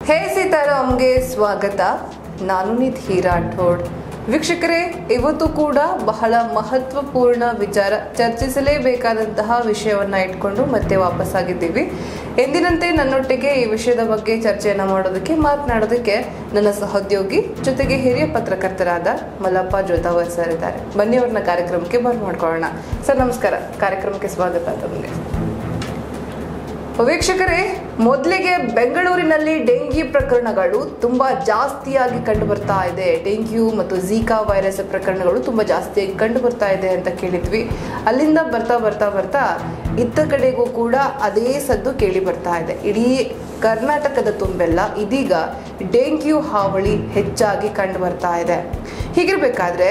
ಹೇ ಸೀತಾರಾಮ್ಗೆ ಸ್ವಾಗತ ನಾನು ನಿಧಿ ರಾಠೋಡ್ ವೀಕ್ಷಕರೇ ಇವತ್ತು ಕೂಡ ಬಹಳ ಮಹತ್ವಪೂರ್ಣ ವಿಚಾರ ಚರ್ಚಿಸಲೇಬೇಕಾದಂತಹ ವಿಷಯವನ್ನ ಇಟ್ಕೊಂಡು ಮತ್ತೆ ವಾಪಸ್ಸಾಗಿದ್ದೀವಿ ಎಂದಿನಂತೆ ನನ್ನೊಟ್ಟಿಗೆ ಈ ವಿಷಯದ ಬಗ್ಗೆ ಚರ್ಚೆಯನ್ನ ಮಾಡೋದಕ್ಕೆ ಮಾತನಾಡೋದಕ್ಕೆ ನನ್ನ ಸಹೋದ್ಯೋಗಿ ಜೊತೆಗೆ ಹಿರಿಯ ಪತ್ರಕರ್ತರಾದ ಮಲ್ಲಪ್ಪ ಜೋತಾವರ್ ಸರ್ ಇದ್ದಾರೆ ಬನ್ನಿ ಅವ್ರನ್ನ ಕಾರ್ಯಕ್ರಮಕ್ಕೆ ಬರ್ ಮಾಡ್ಕೊಳ್ಳೋಣ ಸರ್ ನಮಸ್ಕಾರ ಕಾರ್ಯಕ್ರಮಕ್ಕೆ ಸ್ವಾಗತ ತಮಗೆ ವೀಕ್ಷಕರೇ ಮೊದಲಿಗೆ ಬೆಂಗಳೂರಿನಲ್ಲಿ ಡೆಂಗಿ ಪ್ರಕರಣಗಳು ತುಂಬಾ ಜಾಸ್ತಿಯಾಗಿ ಕಂಡು ಬರ್ತಾ ಇದೆ ಡೆಂಗ್ಯೂ ಮತ್ತು ಝೀಕಾ ವೈರಸ್ ಪ್ರಕರಣಗಳು ತುಂಬಾ ಜಾಸ್ತಿಯಾಗಿ ಕಂಡು ಬರ್ತಾ ಇದೆ ಅಂತ ಕೇಳಿದ್ವಿ ಅಲ್ಲಿಂದ ಬರ್ತಾ ಬರ್ತಾ ಬರ್ತಾ ಇತ್ತ ಕಡೆಗೂ ಕೂಡ ಅದೇ ಸದ್ದು ಕೇಳಿ ಬರ್ತಾ ಇದೆ ಇಡೀ ಕರ್ನಾಟಕದ ತುಂಬೆಲ್ಲ ಇದೀಗ ಡೆಂಗ್ಯೂ ಹಾವಳಿ ಹೆಚ್ಚಾಗಿ ಕಂಡು ಬರ್ತಾ ಇದೆ ಹೀಗಿರ್ಬೇಕಾದ್ರೆ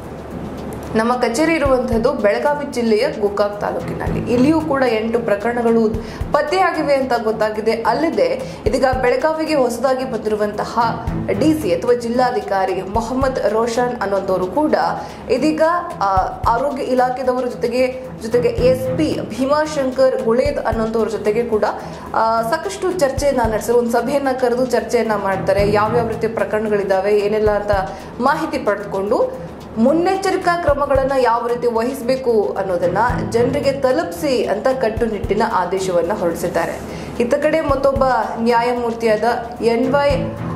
ನಮ್ಮ ಕಚೇರಿ ಇರುವಂಥದ್ದು ಬೆಳಗಾವಿ ಜಿಲ್ಲೆಯ ಗೋಕಾಕ್ ತಾಲೂಕಿನಲ್ಲಿ ಇಲ್ಲಿಯೂ ಕೂಡ ಎಂಟು ಪ್ರಕರಣಗಳು ಪತ್ತೆಯಾಗಿವೆ ಅಂತ ಗೊತ್ತಾಗಿದೆ ಅಲ್ಲದೆ ಇದೀಗ ಬೆಳಗಾವಿಗೆ ಹೊಸದಾಗಿ ಬಂದಿರುವಂತಹ ಡಿ ಸಿ ಅಥವಾ ಜಿಲ್ಲಾಧಿಕಾರಿ ಮೊಹಮ್ಮದ್ ರೋಷನ್ ಅನ್ನೋಂಥವ್ರು ಕೂಡ ಇದೀಗ ಆ, ಆರೋಗ್ಯ ಇಲಾಖೆದವರ ಜೊತೆಗೆ ಜೊತೆಗೆ ಎಸ್ ಪಿ ಭೀಮಾಶಂಕರ್ ಗುಳೇದ್ ಅನ್ನೋಂಥವ್ರ ಜೊತೆಗೆ ಕೂಡ ಆ, ಸಾಕಷ್ಟು ಚರ್ಚೆಯನ್ನ ನಡೆಸಿದ್ರು ಒಂದು ಸಭೆಯನ್ನ ಕರೆದು ಚರ್ಚೆಯನ್ನ ಮಾಡ್ತಾರೆ ಯಾವ್ಯಾವ ರೀತಿಯ ಪ್ರಕರಣಗಳಿದಾವೆ ಏನೆಲ್ಲ ಅಂತ ಮಾಹಿತಿ ಪಡೆದುಕೊಂಡು ಮುನ್ನೆಚ್ಚರಿಕಾ ಕ್ರಮಗಳನ್ನ ಯಾವ ರೀತಿ ವಹಿಸಬೇಕು ಅನ್ನೋದನ್ನ ಜನರಿಗೆ ತಲುಪಿಸಿ ಅಂತ ಕಟ್ಟುನಿಟ್ಟಿನ ಆದೇಶವನ್ನ ಹೊರಡಿಸಿದ್ದಾರೆ ಇತ್ತ ಕಡೆ ಮತ್ತೊಬ್ಬ ನ್ಯಾಯಮೂರ್ತಿಯಾದ ಎನ್ ವೈ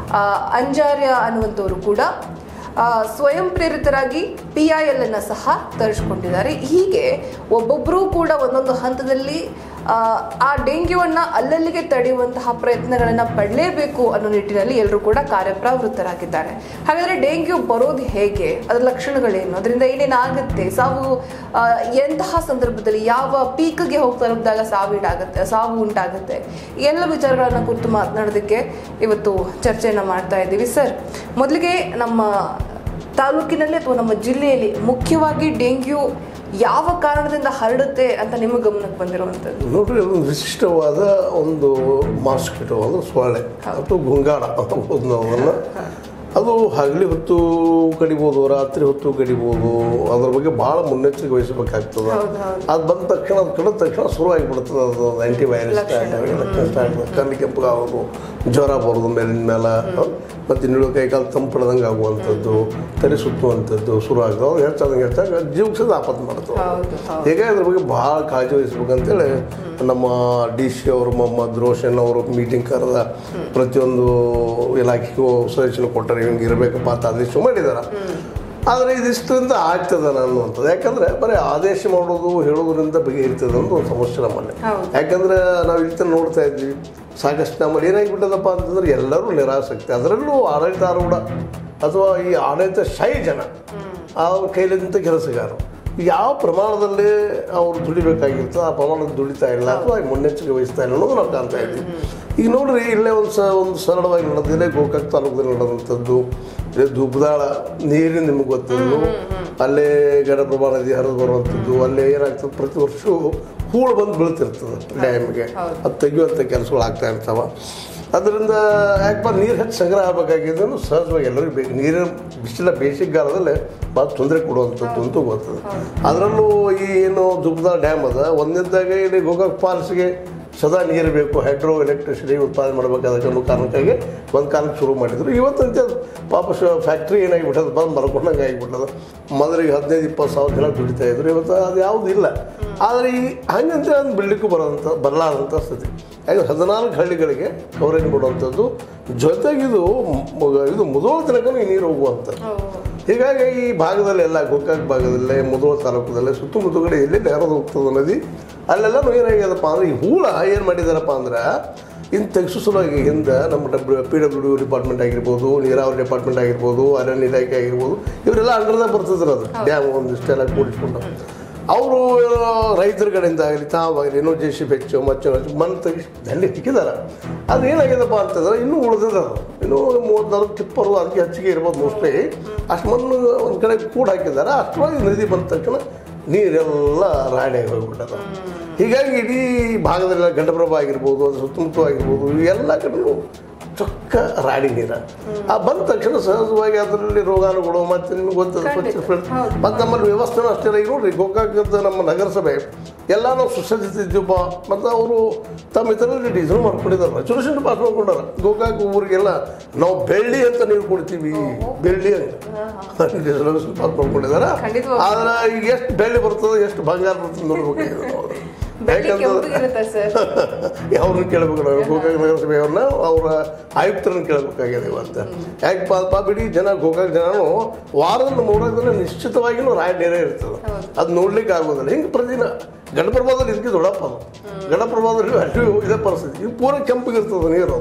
ಅಂಜಾರ್ಯ ಅನ್ನುವಂಥವರು ಕೂಡ ಆ, ಸ್ವಯಂ ಪ್ರೇರಿತರಾಗಿ ಪಿ ಐ ಎಲ್ ಅನ್ನ ಸಹ ತರಿಸ್ಕೊಂಡಿದ್ದಾರೆ ಹೀಗೆ ಒಬ್ಬೊಬ್ಬರೂ ಕೂಡ ಒಂದೊಂದು ಹಂತದಲ್ಲಿ ಆ, ಆ ಡೆಂಗ್ಯೂವನ್ನ ಅಲ್ಲಲ್ಲಿಗೆ ತಡೆಯುವಂತಹ ಪ್ರಯತ್ನಗಳನ್ನ ಪಡಲೇಬೇಕು ಅನ್ನೋ ನಿಟ್ಟಿನಲ್ಲಿ ಎಲ್ಲರೂ ಕೂಡ ಕಾರ್ಯಪ್ರವೃತ್ತರಾಗಿದ್ದಾರೆ ಹಾಗಾದ್ರೆ ಡೆಂಗ್ಯೂ ಬರೋದು ಹೇಗೆ ಅದರ ಲಕ್ಷಣಗಳೇನು ಅದರಿಂದ ಏನೇನಾಗುತ್ತೆ ಸಾವು ಆ, ಎಂತಹ ಸಂದರ್ಭದಲ್ಲಿ ಯಾವ ಪೀಕ್ಗೆ ಹೋಗಿ ತಲುಪಿದಾಗ ಸಾವಿಡಾಗುತ್ತೆ ಸಾವು ಉಂಟಾಗುತ್ತೆ ಈ ಎಲ್ಲ ವಿಚಾರಗಳನ್ನ ಕುರಿತು ಮಾತನಾಡೋದಕ್ಕೆ ಇವತ್ತು ಚರ್ಚೆಯನ್ನ ಮಾಡ್ತಾ ಇದ್ದೀವಿ ಸರ್ ಮೊದಲಿಗೆ ನಮ್ಮ ತಾಲೂಕಿನಲ್ಲಿ ಅಥವಾ ನಮ್ಮ ಜಿಲ್ಲೆಯಲ್ಲಿ ಮುಖ್ಯವಾಗಿ ಡೆಂಗ್ಯೂ ಯಾವ ಕಾರಣದಿಂದ ಹರಡುತ್ತೆ ಅಂತ ನಿಮ್ಮ ಗಮನಕ್ಕೆ ಬಂದಿರುವಂಥದ್ದು ನೋಡ್ರಿ ಒಂದು ವಿಶಿಷ್ಟವಾದ ಒಂದು ಮಾಸ್ಕಿಟೋ ಅಂದ್ರೆ ಸೊಳ್ಳೆ ಅಥವಾ ಗುಂಗಾಡ ಅಂತ ಹೇಳ್ಬೋದು ನಾವು ಅದನ್ನ ಅದು ಹಗಲಿ ಹೊತ್ತು ಕಡಿಬೋದು ರಾತ್ರಿ ಹೊತ್ತು ಕಡಿಬೋದು ಅದ್ರ ಬಗ್ಗೆ ಭಾಳ ಮುನ್ನೆಚ್ಚರಿಕೆ ವಹಿಸಬೇಕಾಗ್ತದೆ ಹೌದು, ಹೌದು. ಅದು ಬಂದ ತಕ್ಷಣ ಅದು ಕಡಿದ ತಕ್ಷಣ ಶುರು ಆಗಿಬಿಡ್ತದೆ ಅದು ಆ್ಯಂಟಿ ವೈರಸ್ ಸ್ಟಾರ್ಟ್ ಆಗಿ ಲಕ್ಷಣ ಸ್ಟಾರ್ಟ್ ಆಗಿ ಕಣ್ಣು ಕೆಂಪಗಾಗೋದು ಜ್ವರ ಬರೋದು ಮೇಲಿನ ಮೇಲೆ ಮತ್ತು ಇನ್ನುಳು ಕೈಕಾಲು ತಂಪಡದಂಗೆ ಆಗುವಂಥದ್ದು ತಲೆ ಸುತ್ತುವಂಥದ್ದು ಶುರು ಆಗ್ತದೆ ಅದು ಹೆಚ್ಚಾದಂಗೆ ಹೆಚ್ಚಾಗಿ ಜೀವಕ್ಕೆ ಸದ ಆಪತ್ತು ಮಾಡ್ತದೆ ಹೌದು ಹೌದು ಹೀಗಾಗಿ ಅದ್ರ ಬಗ್ಗೆ ಭಾಳ ಕಾಳಜಿ ವಹಿಸ್ಬೇಕಂತೇಳಿ ನಮ್ಮ ಡಿ ಸಿ ಅವರು ಮೊಹಮ್ಮದ್ ರೋಷನ್ ಅವರು ಮೀಟಿಂಗ್ ಕರೆದ ಪ್ರತಿಯೊಂದು ಇಲಾಖೆಗೂ ಸಜೆಷನ್ ಕೊಟ್ಟರೆ ಹಿಂಗೆ ಇರಬೇಕಪ್ಪ ಅಂತ ಆದೇಶ ಮಾಡಿದಾರೆ ಆದರೆ ಇದಿಷ್ಟರಿಂದ ಆಗ್ತದೆ ಅನ್ನುವಂಥದ್ದು ಯಾಕಂದ್ರೆ ಬರೀ ಆದೇಶ ಮಾಡೋದು ಹೇಳೋದ್ರಿಂದ ಬಗೆಹರಿತದೆ ಅನ್ನೋದು ಒಂದು ಸಮಸ್ಯೆ ನಮ್ಮಲ್ಲಿ ಹೌದು. ಯಾಕಂದ್ರೆ ನಾವು ಇಲ್ಲಿ ತನಕ ನೋಡ್ತಾ ಇದ್ವಿ ಸಾಕಷ್ಟು ನಮ್ಮಲ್ಲಿ ಏನಾಗಿಬಿಟ್ಟದಪ್ಪ ಅಂತಂದ್ರೆ ಎಲ್ಲರೂ ನಿರಾಸಕ್ತಿ ಅದರಲ್ಲೂ ಆಡಳಿತಾರೂಢ ಅಥವಾ ಈ ಆಡಳಿತ ಶಾಹಿ ಜನ ಅವ್ರ ಕೈಲಿಂದ ಕೆಲಸಗಾರರು ಯಾವ ಪ್ರಮಾಣದಲ್ಲಿ ಅವರು ದುಡಿಬೇಕಾಗಿರ್ತದೆ ಆ ಪ್ರಮಾಣದಲ್ಲಿ ದುಡಿತಾ ಇಲ್ಲ ಅಥವಾ ಮುನ್ನೆಚ್ಚರಿಕೆ ವಹಿಸ್ತಾ ಇಲ್ಲ ಅನ್ನೋದು ನಾವು ಕಾಣ್ತಾ ಇದ್ವಿ ಈಗ ನೋಡ್ರಿ ಇಲ್ಲೇ ಒಂದು ಸ ಒಂದು ಸರಳವಾಗಿ ನಡೆದಿದೆ ಗೋಕಾಕ್ ತಾಲೂಕದಲ್ಲಿ ನಡೆದಂಥದ್ದು ಇಲ್ಲೇ ಧೂಪದಾಳ ನೀರಿನ ನಿಮ್ಗೆ ಗೊತ್ತಿದ್ದು ಅಲ್ಲೇ ಗಡಪ್ರಭಾ ನದಿ ಹರಿದು ಬರುವಂಥದ್ದು ಅಲ್ಲೇ ಏನಾಗ್ತದೆ ಪ್ರತಿ ವರ್ಷವೂ ಹೂಳು ಬಂದು ಬೀಳ್ತಿರ್ತದೆ ಡ್ಯಾಮ್ಗೆ ಅದು ತೆಗೆಯುವಂಥ ಕೆಲಸಗಳು ಆಗ್ತಾ ಇರ್ತಾವ ಅದರಿಂದ ಯಾಕಪ್ಪ ನೀರು ಹೆಚ್ಚು ಸಂಗ್ರಹ ಆಗಬೇಕಾಗಿದ್ದು ಸಹಜವಾಗಿ ಎಲ್ಲರಿಗೂ ಬೇಕು ನೀರಿನ ಬಿಸಿಲ ಬೇಸಿಗೆಗಾಲದಲ್ಲಿ ಭಾಳ ತೊಂದರೆ ಕೊಡುವಂಥದ್ದು ಅಂತೂ ಗೊತ್ತದ ಅದರಲ್ಲೂ ಈ ಏನು ದುಗ್ಧ ಡ್ಯಾಮ್ ಅದ ಒಂದನೇದಾಗೆ ಇಲ್ಲಿ ಗೋಕಾಕ್ ಫಾಲ್ಸ್ಗೆ ಸದಾ ನೀರು ಬೇಕು ಹೈಡ್ರೋ ಎಲೆಕ್ಟ್ರಿಸಿಟಿ ಉತ್ಪಾದನೆ ಮಾಡಬೇಕಾದ ಅನ್ನೋ ಕಾರಣಕ್ಕಾಗಿ ಒಂದು ಕಾಲಕ್ಕೆ ಶುರು ಮಾಡಿದ್ರು ಇವತ್ತಂತೆ ಅದು ಪಾಪ ಫ್ಯಾಕ್ಟ್ರಿ ಏನಾಗಿಬಿಟ್ಟದ ಬಂದು ಮರ್ಕೊಂಡಂಗೆ ಆಗಿಬಿಟ್ಟದ ಮೊದಲಿಗೆ ಹದಿನೈದು ಇಪ್ಪತ್ತು ಸಾವಿರ ಜನ ದುಡಿತಾ ಇದ್ರು ಇವತ್ತು ಅದು ಯಾವುದು ಇಲ್ಲ ಆದರೆ ಈ ಹಂಗಂತ ಒಂದು ಬಿಡ್ಲಿಕ್ಕೂ ಬರೋಂಥ ಬರಲಾರಂಥ ಸ್ಥಿತಿ ಯಾಕಂದ್ರೆ ಹದಿನಾಲ್ಕು ಹಳ್ಳಿಗಳಿಗೆ ಕವರೇಜ್ ಕೊಡುವಂಥದ್ದು ಜೊತೆಗಿದು ಮ- ಇದು ಮುದೋಳ ತನಕ ಈ ನೀರು ಹೋಗುವಂಥದ್ದು ಹೀಗಾಗಿ ಈ ಭಾಗದಲ್ಲಿ ಎಲ್ಲ ಗೋಕಾಕ್ ಭಾಗದಲ್ಲೇ ಮುದೋಳ ತಾಲೂಕದಲ್ಲೇ ಸುತ್ತಮುತ್ತ ಕಡೆ ಎಲ್ಲೆಲ್ಲಿ ಹರಿದು ಹೋಗ್ತದೆ ನದಿ ಅಲ್ಲೆಲ್ಲ ಏನಾಗ್ಯದಪ್ಪ ಅಂದ್ರೆ ಈ ಹೂಳ ಏನು ಮಾಡಿದಾರಪ್ಪ ಅಂದ್ರೆ ಇನ್ನು ತೆಗೆಸೋ ಸಲುವಾಗಿ ಹಿಂದೆ ನಮ್ಮ W P W D department ಆಗಿರ್ಬೋದು ನೀರಾವರಿ ಡಿಪಾರ್ಟ್ಮೆಂಟ್ ಆಗಿರ್ಬೋದು ಅರಣ್ಯ ಇಲಾಖೆ ಆಗಿರ್ಬೋದು ಇವರೆಲ್ಲ ಅಂಡರ್ದಾಗ ಬರ್ತದ್ರು ಅದು ಡ್ಯಾಮ್ ಒಂದಿಷ್ಟೆಲ್ಲ ಕೂಡಿಸ್ಕೊಂಡು ಅವರು ರೈತರ ಕಡೆಯಿಂದ ಆಗಲಿ ತಾವಾಗಲಿ ಇನ್ನೂ ಜೆ ಸಿ ಹೆಚ್ಚು ಮಚ್ಚು ಹೆಚ್ಚು ಮಣ್ಣು ತೆಗಿಸಿ ದಂಡಿ ತಿಕ್ಕಿದಾರೆ ಅದು ಏನಾಗ್ಯದಪ್ಪ ಅಂತಂದ್ರೆ ಇನ್ನೂ ಉಳಿದಿದೆ ಅದು ಇನ್ನೂ ಮೂವತ್ತು ನಲ್ವತ್ತು ಟಿಪ್ಪರು ಅದಕ್ಕೆ ಹೆಚ್ಚಿಗೆ ಇರ್ಬೋದು ಮೋಸ್ಟ್ಲಿ ಅಷ್ಟು ಮಣ್ಣು ಒಂದು ಕಡೆ ಕೂಡ ಹಾಕಿದ್ದಾರೆ ಅಷ್ಟೊಳಗೆ ನದಿ ಬಂದ ತಕ್ಷಣ ನೀರೆಲ್ಲ ರಾಡಿ ಹೋಗ್ಬಿಟ್ಟದ ಹೀಗಾಗಿ ಇಡೀ ಭಾಗದಲ್ಲ ಗಂಡಪ್ರಭಾ ಆಗಿರ್ಬೋದು ಅದು ಸುತ್ತಮುತ್ತ ಆಗಿರ್ಬೋದು ಎಲ್ಲ ಕಡೆಯೂ ಚೊಕ್ಕ ರಾಡಿ ನೀರ ಆ ಬಂದ ತಕ್ಷಣ ಸಹಜವಾಗಿ ಅದರಲ್ಲಿ ರೋಗಾಣುಗಳು ಮತ್ತೆ ನಿಮ್ಗೆ ಗೊತ್ತದ ಖಂಡಿತ. ಸ್ವಚ್ಛ ಫಿಲ್ಟರ್ ಹೌದು. ಮತ್ತು ನಮ್ಮಲ್ಲಿ ವ್ಯವಸ್ಥೆನೂ ಅಷ್ಟೇ ಈಗ ನೋಡ್ರಿ ಗೋಕಾಕದ ನಮ್ಮ ನಗರಸಭೆ ಎಲ್ಲ ನಾವು ಸುಸಜ್ಜಿತ ಇದ್ದೀವಪ್ಪ ಮತ್ತು ಅವರು ತಮ್ಮ ಇತರಲ್ಲಿ ಡೀಸಲ್ ಮಾಡ್ಕೊಂಡಿದ್ದಾರೆ ರೆಸೊಲ್ಯೂಷನ್ ಪಾಸ್ ಮಾಡ್ಕೊಂಡಾರ ಗೋಕಾಕ್ ಊರಿಗೆಲ್ಲ ನಾವು ಬೆಳ್ಳಿ ಅಂತ ನೀರು ಕೊಡ್ತೀವಿ ಬೆಳ್ಳಿ ಅಂತ ರೆಸೊಲ್ಯೂಷನ್ ಪಾಸ್ ಮಾಡ್ಕೊಂಡಿದ್ದಾರೆ ಖಂಡಿತವಾಗ್ಲೂ. ಆದ್ರೆ ಈಗ ಎಷ್ಟು ಬೆಳ್ಳಿ ಬರ್ತದೆ ಎಷ್ಟು ಬಂಗಾರ ಬರ್ತದೆ ನೋಡ್ಬೇಕಾಗಿದೆ ನಾವು ಬೆಳ್ಳಿ ಯಾಕಂತಂದ್ರೆ ಕೆಂಪಗಿರುತ್ತೆ ಸರ್ ಅವ್ರನ್ನ ಕೇಳಬೇಕು ನಾವು ಗೋಕಾಕ್ ನಗರಸಭೆಯವ್ರನ್ನ ಅವರ ಆಯುಕ್ತರನ್ನ ಕೇಳಬೇಕಾಗಿದೆ ಇವತ್ತು ಯಾಕೆ ಪಾಪ ಬಿಡಿ ಜನ ಗೋಕಾಕ್ ಜನನು ವಾರದಲ್ಲಿ ಮೂರಾರು ದಿನ ನಿಶ್ಚಿತವಾಗಿನೂ ರಾಯ ನೀರೇ ಇರ್ತದೆ ಅದು ನೋಡ್ಲಿಕ್ಕೆ ಆಗೋದಿಲ್ಲ ಹಿಂಗೆ ಪ್ರತಿದಿನ ಗಣಪ್ರಭಾದಲ್ಲಿ ಇದಕ್ಕೆ ದೊಡ್ಡಪ್ಪ ಅದು ಗಣಪ್ರಭಾದಲ್ಲಿ ಅಷ್ಟು ಇದೇ ಪರಿಸ್ಥಿತಿ ಇದು ಪೂರ ಕೆಂಪಗಿರ್ತದೆ ನೀರು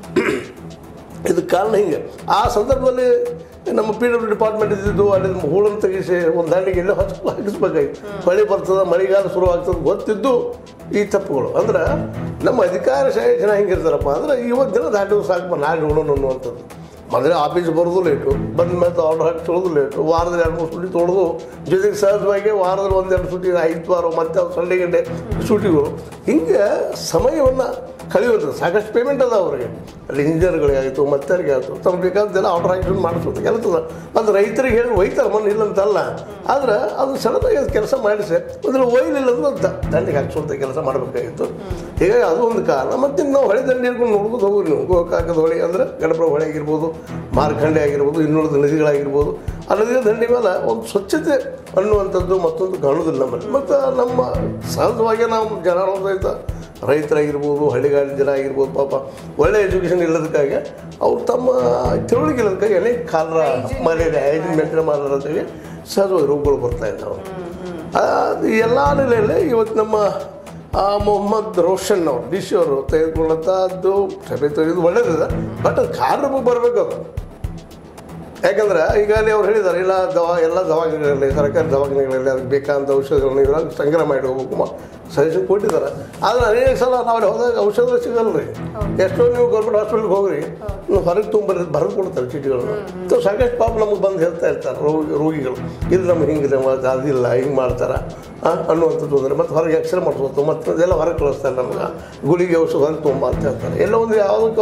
ಇದಕ್ಕೆ ಕಾರಣ ಹಿಂಗೆ ಆ ಸಂದರ್ಭದಲ್ಲಿ ನಮ್ಮ ಪಿ ಡಬ್ಲ್ಯೂ ಡಿಪಾರ್ಟ್ಮೆಂಟ್ ಇದ್ದಿದ್ದು ಅಲ್ಲಿ ಹೂಳನ್ನು ತೆಗಿಸಿ ಒಂದು ದಂಡಿಗೆ ಎಲ್ಲೋ ಹಚ್ಚ ಹಾಕಿಸ್ಬೇಕಾಗಿತ್ತು ಮಳೆ ಬರ್ತದೆ ಮಳೆಗಾಲ ಶುರು ಆಗ್ತದೆ ಗೊತ್ತಿದ್ದು ಈ ತಪ್ಪುಗಳು ಅಂದ್ರೆ ನಮ್ಮ ಅಧಿಕಾರಶಾಹಿ ಜನ ಹೆಂಗಿರ್ತಾರಪ್ಪ ಅಂದ್ರೆ ಇವತ್ತು ದಿನ ದಾಟಿ ಸಾಕಪ್ಪ ನಾಳೆ ನೋಡೋಣ ಅನ್ನುವಂಥದ್ದು ಮೊದಲೇ ಆಫೀಸ್ ಬರೋದು ಲೇಟು ಬಂದ ಮೇಲೆ ಆರ್ಡರ್ ಹಾಕಿ ತೊಳೆದು ಲೇಟು ವಾರದಲ್ಲಿ ಎರಡು ಮೂರು ಸುಟಿ ತೊಳೆದು ಜೊತೆಗೆ ಸಹಜವಾಗಿ ವಾರದಲ್ಲಿ ಒಂದೆರಡು ಸುಟಿ ಐದು ವಾರ ಮತ್ತೆ ಅವ್ರು ಸಂಡೆ ಗಂಟೆ ಸುಟಿಗಳು ಹಿಂಗೆ ಸಮಯವನ್ನು ಕಳೆಯೋದು ಸಾಕಷ್ಟು ಪೇಮೆಂಟ್ ಅದ ಅವರಿಗೆ ಅಲ್ಲಿ ಇಂಜಿನಿಯರ್ಗಳಿಗಾಯಿತು ಮತ್ತರಿಗೆ ಆಯಿತು ತಮ್ಗೆ ಬೇಕಾದ್ದೆಲ್ಲ ಆರ್ಡರ್ ಹಾಕಿ ಮಾಡಿಸೋದು ಕೆಲಸದ ಮತ್ತು ರೈತರಿಗೆ ಹೇಳಿ ಒಯ್ತಾರೆ ಮನೆ ಇಲ್ಲ ಅಂತಲ್ಲ ಆದ್ರೆ ಅದು ಸಡನ್ನಾಗಿ ಅದು ಕೆಲಸ ಮಾಡಿಸಿ ಮೊದಲು ಒಯ್ಲಿಲ್ಲ ಅಂದ್ರೆ ಅದು ದ- ದಂಡಿಗೆ ಹಾಕ್ಸುವಂಥ ಕೆಲಸ ಮಾಡಬೇಕಾಗಿತ್ತು ಹೀಗಾಗಿ ಅದು ಒಂದು ಕಾರಣ ಮತ್ತು ನಾವು ಹೊಳೆ ದಂಡೆ ಹಿಡ್ಕೊಂಡು ನೋಡ್ಬೋದು ಹೋಗ್ರಿ ನೀವು ಗೋಕಾಕದ ಹೊಳೆ ಅಂದರೆ ಗಣಪುರ ಹೊಳೆ ಆಗಿರ್ಬೋದು ಮಾರ್ಕಂಡೆ ಆಗಿರ್ಬೋದು ಇನ್ನುಳಿದ ನದಿಗಳಾಗಿರ್ಬೋದು ಆ ನದಿಯ ದಂಡೆ ಮೇಲೆ ಒಂದು ಸ್ವಚ್ಛತೆ ಅನ್ನುವಂಥದ್ದು ಮತ್ತೊಂದು ಕಾಣೋದಿಲ್ಲ ನಮ್ಮಲ್ಲಿ ಮತ್ತು ನಮ್ಮ ಸಹಜವಾಗಿ ನಾವು ಜನ ಸಹಿತ ರೈತರಾಗಿರ್ಬೋದು ಹಳ್ಳಿಗಾಡಿನ ಜನ ಆಗಿರ್ಬೋದು ಪಾಪ ಒಳ್ಳೆ ಎಜುಕೇಷನ್ ಇಲ್ಲದಕ್ಕಾಗಿ ಅವ್ರು ತಮ್ಮ ತಿಳುವಳಿಕೆ ಇಲ್ಲದಕ್ಕಾಗಿ ಅನೇಕ ಕಾಲರ ಮಲೇರಿಯಾ ಹೈಜಿನ್ ಮೇಂಟೈನ್ ಮಾಡೋದ್ರಿಗೆ ಸಹಜವಾಗಿ ರೋಗಗಳು ಬರ್ತಾ ಇದ್ದಾವೆ ಅದು ಎಲ್ಲ ನೆಲೆಯಲ್ಲಿ ಇವತ್ತು ನಮ್ಮ ಆ ಮೊಹಮ್ಮದ್ ರೋಷನ್ ಅವರು ಡಿ ಸಿ ಅವರು ತೆಗೆದುಕೊಂಡಂಥದ್ದು ಸಭೆ ತೆಗೆದು ಒಳ್ಳೇದಿದೆ ಬಟ್ ಅದು ಕಾರಣ ಬರಬೇಕು ಅದು ಯಾಕಂದ್ರೆ ಈಗಾಗಲೇ ಅವ್ರು ಹೇಳಿದ್ದಾರೆ ಇಲ್ಲ ದವಾ ಎಲ್ಲ ದವಾಖಾನೆಗಳಲ್ಲಿ ಸರ್ಕಾರಿ ದವಾಖಾನೆಗಳಲ್ಲಿ ಅದಕ್ಕೆ ಬೇಕಾದಂಥ ಔಷಧಿಗಳನ್ನ ಇವಾಗ ಸಂಗ್ರಹ ಮಾಡಿ ಹೋಗ್ಬೇಕು ಸಜೆಷನ್ ಕೊಟ್ಟಿದ್ದಾರೆ ಆದರೆ ಅನೇಕ ಸಲ ನಾವು ಅಲ್ಲಿ ಹೋದಾಗ ಔಷಧ ಸಿಗಲ್ಲ ರೀ ಎಷ್ಟೋ ನೀವು ಗೌರ್ಮೆಂಟ್ ಹಾಸ್ಪಿಟ್ಲಿಗೆ ಹೋಗ್ರಿ ನೀವು ಹೊರಗೆ ತುಂಬ ಬರೆದು ಕೊಡ್ತಾರೆ ಚೀಟಿಗಳನ್ನು ಸೊ ಸಾಕಷ್ಟು ಪಾಪ ನಮಗೆ ಬಂದು ಹೇಳ್ತಾ ಇರ್ತಾರೆ ರೋಗಿ ರೋಗಿಗಳು ಇಲ್ಲಿ ನಮ್ಗೆ ಹಿಂಗಿದೆ ಮತ್ತೆ ಅದಿಲ್ಲ ಹಿಂಗೆ ಮಾಡ್ತಾರೆ ಆ, ಅನ್ನುವಂಥದ್ದು ಅಂದರೆ ಮತ್ತು ಹೊರಗೆ ಎಕ್ಸ್ರೇ ಮಾಡಿಸ್ಬೋದು ಮತ್ತು ಅದೆಲ್ಲ ಹೊರಗೆ ಕಳಿಸ್ತಾರೆ ನಮ್ಗೆ ಗುಳಿಗೆ ಔಷಧ ಹೊರಗೆ ತೊಗೊಂಬ ಅಂತ ಹೇಳ್ತಾರೆ ಎಲ್ಲ ಒಂದು ಯಾವುದಕ್ಕೆ